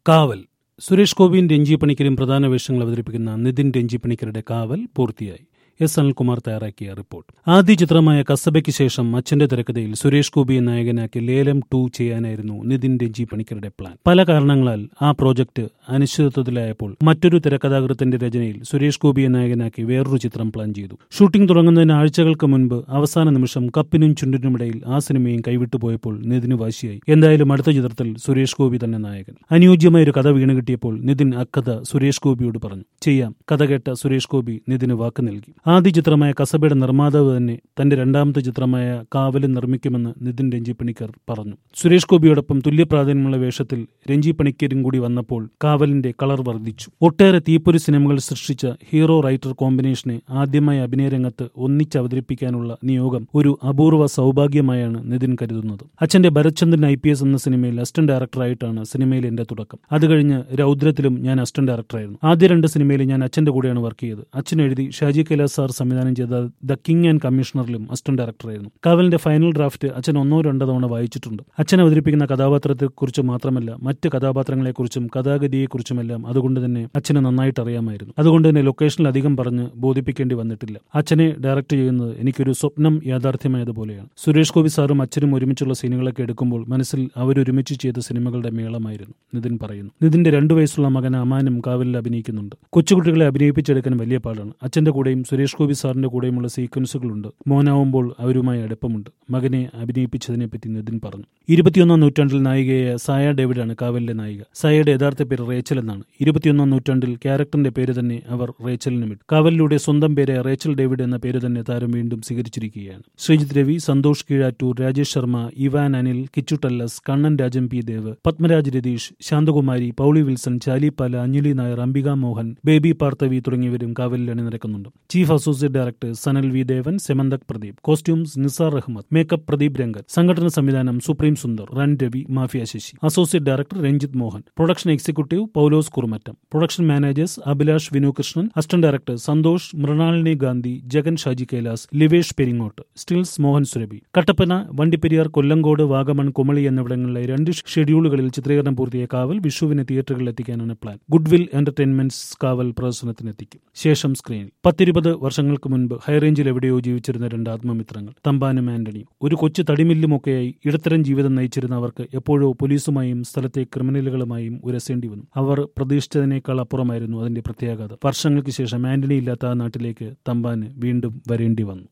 കാവൽ സുരേഷ് ഗോപിയും രഞ്ജി പണിക്കരും പ്രധാന വേഷങ്ങൾ അവതരിപ്പിക്കുന്ന നിതിൻ രഞ്ജി പണിക്കരുടെ കാവൽ പൂർത്തിയായി എസ് അനിൽകുമാർ തയ്യാറാക്കിയ റിപ്പോർട്ട് ആദ്യ ചിത്രമായ കസബയ്ക്ക് ശേഷം അച്ഛന്റെ തിരക്കഥയിൽ സുരേഷ് ഗോപിയെ നായകനാക്കി ലേലം ടു ചെയ്യാനായിരുന്നു നിതിൻ രഞ്ജി പണിക്കരുടെ പ്ലാൻ പല കാരണങ്ങളാൽ ആ പ്രോജക്റ്റ് അനിശ്ചിതത്വത്തിലായപ്പോൾ മറ്റൊരു തിരക്കഥാകൃത്തിന്റെ രചനയിൽ സുരേഷ് ഗോപിയെ നായകനാക്കി വേറൊരു ചിത്രം പ്ലാൻ ചെയ്തു ഷൂട്ടിംഗ് തുടങ്ങുന്നതിന് ആഴ്ചകൾക്ക് മുൻപ് അവസാന നിമിഷം കപ്പിനും ചുണ്ടിനുമിടയിൽ ആ സിനിമയും കൈവിട്ടു പോയപ്പോൾ നിതിന് വാശിയായി എന്തായാലും അടുത്ത ചിത്രത്തിൽ സുരേഷ് ഗോപി തന്നെ നായകൻ അനുയോജ്യമായ ഒരു കഥ വീണ് കിട്ടിയപ്പോൾ നിതിൻ അക്കഥ സുരേഷ് ഗോപിയോട് പറഞ്ഞു ചെയ്യാം കഥ കേട്ട സുരേഷ് ഗോപി നിതിന് വാക്ക് നൽകി ആദ്യ ചിത്രമായ കസബയുടെ നിർമ്മാതാവ് തന്നെ തന്റെ രണ്ടാമത്തെ ചിത്രമായ കാവല് നിർമ്മിക്കുമെന്ന് നിതിൻ രഞ്ജി പണിക്കർ പറഞ്ഞു സുരേഷ് ഗോപിയോടൊപ്പം തുല്യ പ്രാധാന്യമുള്ള വേഷത്തിൽ രഞ്ജി പണിക്കരും കൂടി വന്നപ്പോൾ കാവലിന്റെ കളർ വർദ്ധിച്ചു ഒട്ടേറെ തീപ്പൊരി സിനിമകൾ സൃഷ്ടിച്ച ഹീറോ റൈറ്റർ കോമ്പിനേഷനെ ആദ്യമായി അഭിനയരംഗത്ത് ഒന്നിച്ച് അവതരിപ്പിക്കാനുള്ള നിയോഗം ഒരു അപൂർവ സൗഭാഗ്യമായാണ് നിതിൻ കരുതുന്നത് അച്ഛന്റെ ഭരത്ചന്ദ്രൻ ഐ പി എസ് എന്ന സിനിമയിൽ അസിസ്റ്റന്റ് ഡയറക്ടറായിട്ടാണ് സിനിമയിൽ എന്റെ തുടക്കം അത് കഴിഞ്ഞ് രൗദ്രത്തിലും ഞാൻ അസിസ്റ്റന്റ് ഡയറക്ടറായിരുന്നു ആദ്യ രണ്ട് സിനിമയിൽ ഞാൻ അച്ഛന്റെ കൂടെയാണ് വർക്ക് ചെയ്തത് അച്ഛൻ എഴുതി ഷാജി കൈലാസ് സാർ സംവിധാനം ചെയ്ത ദ കിങ് ആൻഡ് കമ്മീഷണറിലും അസിസ്റ്റന്റ് ഡയറക്ടറായിരുന്നു കാവലിന്റെ ഫൈനൽ ഡ്രാഫ്റ്റ് അച്ഛൻ ഒന്നോ രണ്ടോ തവണ വായിച്ചിട്ടുണ്ട് അച്ഛൻ അവതരിപ്പിക്കുന്ന കഥാപാത്രത്തെക്കുറിച്ച് മാത്രമല്ല മറ്റ് കഥാപാത്രങ്ങളെക്കുറിച്ചും കഥാഗതിയെക്കുറിച്ചുമെല്ലാം അതുകൊണ്ട് തന്നെ അച്ഛന് നന്നായിട്ട് അറിയാമായിരുന്നു അതുകൊണ്ട് തന്നെ ലൊക്കേഷനിൽ അധികം പറഞ്ഞ് ബോധിപ്പിക്കേണ്ടി വന്നിട്ടില്ല അച്ഛനെ ഡയറക്ട് ചെയ്യുന്നത് എനിക്കൊരു സ്വപ്നം യാഥാർത്ഥ്യമായതുപോലെയാണ് സുരേഷ് ഗോപി സാറും അച്ഛനും ഒരുമിച്ചുള്ള സീനുകളൊക്കെ എടുക്കുമ്പോൾ മനസ്സിൽ അവരൊരുമിച്ച് ചെയ്ത സിനിമകളുടെ മേളമായിരുന്നു നിതിൻ പറയുന്നു നിതിന്റെ രണ്ടു വയസ്സുള്ള മകൻ അമാനും കാവലിൽ അഭിനയിക്കുന്നുണ്ട് കൊച്ചുകുട്ടികളെ അഭിനയിപ്പിച്ചെടുക്കാൻ വലിയ പാടാണ് അച്ഛന്റെ കൂടെയും സുരേഷ് ഗോപി സാറിന്റെ കൂടെയുമുള്ള സീക്വൻസുകളുണ്ട് മോനാവുമ്പോൾ അവരുമായി അടുപ്പമുണ്ട് മകനെ അഭിനയിപ്പിച്ചതിനെ പറ്റി നിതിൻ പറഞ്ഞു ഇരുപത്തിയൊന്നാം നൂറ്റാണ്ടിൽ നായികയായ സായ ഡേവിഡാണ് കാവലിലെ നായിക സായയുടെ യഥാർത്ഥ പേര് റേച്ചൽ എന്നാണ് ഇരുപത്തിയൊന്നാം നൂറ്റാണ്ടിൽ ക്യാരക്ടറിന്റെ പേര് തന്നെ അവർ റേച്ചലിനും ഇട്ടു കാവലിലൂടെ സ്വന്തം പേര് റേച്ചൽ ഡേവിഡ് എന്ന പേര് തന്നെ താരം വീണ്ടും സ്വീകരിച്ചിരിക്കുകയാണ് Sreejith Ravi Santhosh Keezhattoor Rajesh Sharma Ivan Anil Kichu Tellus Kannan Rajan P Dev Padmaraj Ratheesh Santhakumari Pauly Wilson Chalippala Anjali Nair Ambika Mohan baby Parthavi തുടങ്ങിയവരും കാവലിൽ അണിനിരക്കുന്നുണ്ട് chief associate director Sanal V Devan Semanthak Pradeep costumes Nizar Ahammed makeup Pradeep Rangan സംഘടന സംവിധാനം Supreme Sundar Run Ravi Mafia Sasi associate director Ranjith Mohan production executive Paulose Kurumattom production managers Abhilash Vinu Krishnan assistant director Santhosh Mrinalini Gandhi Jagan Shaji Kailas Livesh Peringott stills Mohan Surabhi Kattappana Vandiperiyar Kollengode Vagamon Kumily എന്നിവിടങ്ങളിലെ രണ്ട് ഷെഡ്യൂളുകളിൽ ചിത്രീകരണം പൂർത്തിയായ കാവൽ വിഷുവിന് തിയേറ്ററുകളിൽ എത്തിക്കാനാണ് പ്ലാൻ ഗുഡ്വിൽ എന്റർടൈൻമെന്റ്സ് കാവൽ പ്രദർശനത്തിനെത്തിക്കും ശേഷം സ്ക്രീനിൽ പത്തിരുപത് വർഷങ്ങൾക്ക് മുൻപ് ഹൈറേഞ്ചിൽ എവിടെയോ ജീവിച്ചിരുന്ന രണ്ട് ആത്മമിത്രങ്ങൾ തമ്പാനും ആന്റണിയും ഒരു കൊച്ചു തടിമില്ലുമൊക്കെയായി ഇടത്തരം ജീവിതം നയിച്ചിരുന്ന അവർക്ക് എപ്പോഴോ പോലീസുമായും സ്ഥലത്തെ ക്രിമിനലുകളുമായും ഉരസേണ്ടി വന്നു അവർ പ്രതീക്ഷിച്ചതിനേക്കാൾ അപ്പുറമായിരുന്നു അതിന്റെ പ്രത്യാഘാതം വർഷങ്ങൾക്ക് ശേഷം ആന്റണി ഇല്ലാത്ത ആ നാട്ടിലേക്ക് തമ്പാന് വീണ്ടും വരേണ്ടി വന്നു